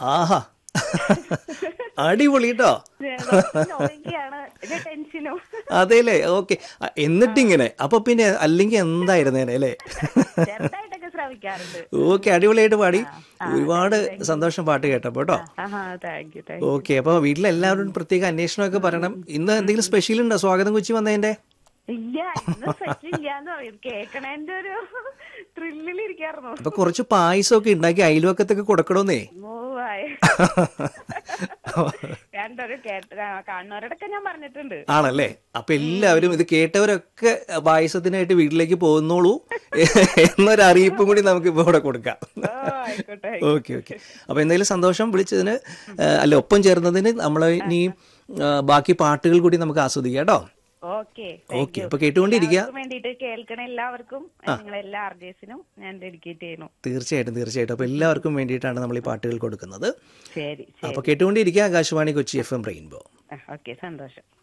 ആഹാ അടിപൊളി കേട്ടോ നോക്കിയാണ് ഇത് ടെൻഷനും അതെല്ലേ ഓക്കെ എന്നിട്ടിങ്ങനെ അപ്പൊ പിന്നെ അല്ലെങ്കിൽ എന്തായിരുന്നേനെ അല്ലേ ചെറുതായിട്ടൊക്കെ ശ്രമിക്കാറുണ്ട് ഓക്കെ അടിപൊളിയായിട്ട് പാടി ഒരുപാട് സന്തോഷം പാട്ട് കേട്ടപ്പോ കേട്ടോ ആഹാ താങ്ക് യു താങ്ക് ഓക്കെ അപ്പൊ വീട്ടിലെല്ലാവരും പ്രത്യേക അന്വേഷണമൊക്കെ പറയണം ഇന്ന് എന്തെങ്കിലും സ്പെഷ്യൽ ഉണ്ടോ സ്വാഗതം കൊച്ചി വന്നതിന്റെ ഇല്ല ഇന്ന് സ്പെഷ്യൽ ഇല്ലാന്ന് പറയും കേക്കണേന്റെ ഒരു ത്രില്ലിൽ ഇരിക്കായിരുന്നു അപ്പൊ കുറച്ച് പായസമൊക്കെ ഉണ്ടാക്കി അയൽവക്കത്തൊക്കെ കൊടുക്കണമെന്നേ മൂവായി രണ്ടൊരു കേട്ട കാണുന്നവരോടൊക്കെ ഞാൻ പറഞ്ഞിട്ടുണ്ട് ആണല്ലേ അപ്പൊ എല്ലാവരും ഇത് കേട്ടവരൊക്കെ പായസത്തിനായിട്ട് വീട്ടിലേക്ക് പോകുന്നോളൂ എന്നൊരു അറിയിപ്പും കൂടി നമുക്ക് ഇപ്പൊ ഇവിടെ കൊടുക്കാം ഓ ആയിക്കോട്ടെ ഓക്കെ ഓക്കെ അപ്പൊ എന്തായാലും സന്തോഷം വിളിച്ചതിന് ആ, അല്ല ഒപ്പം ചേർന്നതിന് നമ്മൾ ഇനി ആ, ബാക്കി പാട്ടുകൾ കൂടി നമുക്ക് ആസ്വദിക്കാം കേട്ടോ ഓക്കെ ഓക്കെ അപ്പൊ കേട്ടുകൊണ്ടിരിക്കുക വേണ്ടിട്ട് കേൾക്കണ എല്ലാവർക്കും നിങ്ങളെ എല്ലാ ആർജേസിനും ഞാൻ ഡെഡിക്കേറ്റ് ചെയ്യുന്നു തീർച്ചയായിട്ടും തീർച്ചയായിട്ടും അപ്പൊ എല്ലാവർക്കും വേണ്ടിയിട്ടാണ് നമ്മൾ ഈ പാട്ടുകൾ കൊടുക്കുന്നത് ശരി അപ്പൊ കേട്ടുകൊണ്ടിരിക്കുക Akashvani Kochi F M rainbow okay സന്തോഷം